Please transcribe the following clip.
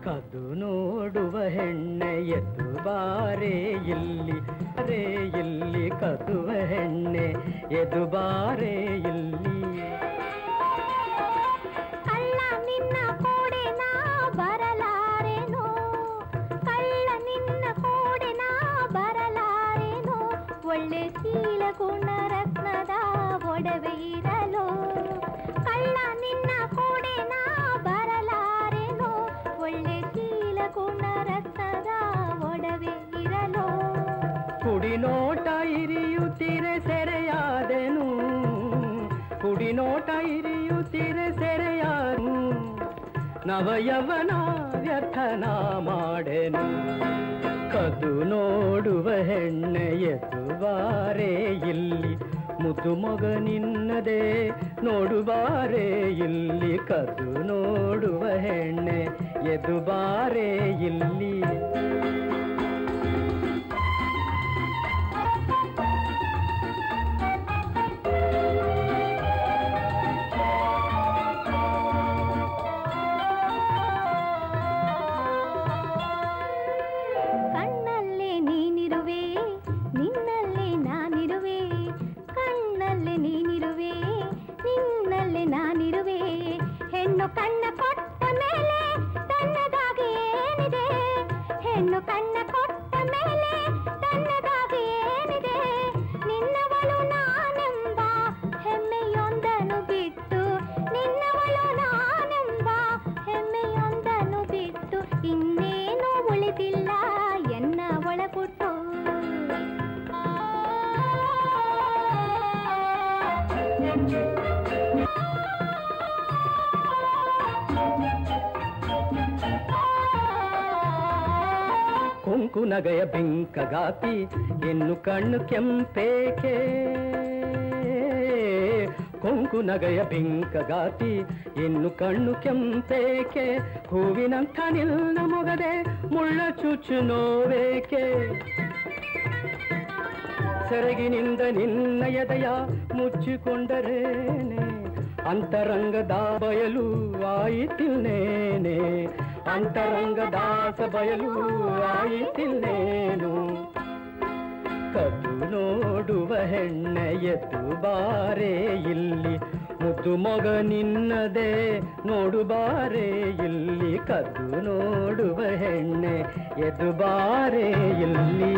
ಕದು ನೋಡುವ ಹೆಣ್ಣೆ ಎದ್ದು ಬಾರೆ ಇಲ್ಲಿ ರೇ ಇಲ್ಲಿ ಕದುವ ಹೆಣ್ಣೆ ಎದು ಬಾರೆ ಇಲ್ಲಿ ಕಳ್ಳ ನಿನ್ನ ಕೋಡೆ ನಾ ಬರಲಾರೆನು ಕಳ್ಳ ನಿನ್ನ ಕೋಡೆ ನಾ ಬರಲಾರೆನು ಒಳ್ಳೆ ಶೀಲ ಗುಣ ರತ್ನದ ಒಡವೆ ಇರಲು ಕಳ್ಳ ನಿನ್ನ ಕೋಡೆ ನಾ ಬರಲಾರೆನು ಒಳ್ಳೆ ಶೀಲ ಗುಣ ರತ್ನದ ಒಡವೆ ಇರಲು ಕುಡಿನೋಟ ಇರಿಯುತ್ತಿರೆ ಸೆರೆಯಾದೆನು ಕುಡಿನೋಟ ಇರಿಯುತ್ತಿರೆ ಸೆರೆಯಾನು ನವಯವನ ವ್ಯರ್ಥನ ಮಾಡೆನು ಕದು ನೋಡುವ ಹೆಣ್ಣೆ ಎದುವಾರೆ ಇಲ್ಲಿ ಮುದ್ದು ಮಗ ನಿನ್ನದೇ ನೋಡುವಾರೆ ಇಲ್ಲಿ ಕದು ನೋಡುವ ಹೆಣ್ಣೆ ಎದುಬಾರೆ ಇಲ್ಲಿ ಕಣ್ಣಲ್ಲೇ ನೀನಿರುವೆ ನಿನ್ನಲ್ಲೇ ನಾನಿರುವೆ ಕಣ್ಣಲ್ಲೇ ನೀನಿರುವೆ ನಿನ್ನಲ್ಲೇ ನಾನಿರುವೆ ಹೆಣ್ಣು ಕಣ್ಣ ಕೊಟ್ಟ ಮೇಲೆ ತನ್ನದಾಗಿ ಏನಿದೆ ಹೆಣ್ಣು ಕಣ್ಣ ಕೊಟ್ಟ ಮೇಲೆ ತನ್ನದಾಗಿ ಏನಿದೆ ನಿನ್ನವಳು ನಾನೆಂಬ ಹೆಮ್ಮೆಯೊಂದನ್ನು ಬಿಟ್ಟು ನಿನ್ನವಳು ನಾನೆಂಬ ಹೆಮ್ಮೆಯೊಂದನ್ನು ಬಿಟ್ಟು ಇನ್ನೇನು ಉಳಿದಿಲ್ಲ ಎನ್ನ ಒಳಗುಟ್ಟು ಕೊಂಕು ನಗೆಯ ಬೆಂಕಗಾತಿ ಎನ್ನು ಕಣ್ಣು ಕೆಂಪೇಕೆ ಕೊಂಕು ನಗೆಯ ಬೆಂಕಗಾತಿ ಎನ್ನು ಕಣ್ಣು ಕೆಂಪೇಕೆ ಹೂವಿನಂಥ ನಿನ್ನ ಮೊಗದೆ ಮುಳ್ಳ ಚುಚ್ಚು ನೋವೇಕೆ ಸೆರಗಿನಿಂದ ನಿನ್ನ ಎದೆಯ ಮುಚ್ಚಿಕೊಂಡರೇನೆ ಅಂತರಂಗದ ಬಯಲು ಆಯಿತಿಲ್ನೇನೆ ಅಂತರಂಗದಾಸ ಬಯಲು ಆಯಿತಿಲ್ನೇನು ಕದ್ದು ನೋಡುವ ಹೆಣ್ಣೆ ಎದ್ದು ಬಾರೆ ಇಲ್ಲಿ ಮುದ್ದು ಮಗ ನಿನ್ನದೇ ನೋಡು ಬಾರೆ ಇಲ್ಲಿ ಕದ್ದು ನೋಡುವ ಹೆಣ್ಣೆ ಎದ್ದು ಬಾರೆ ಇಲ್ಲಿ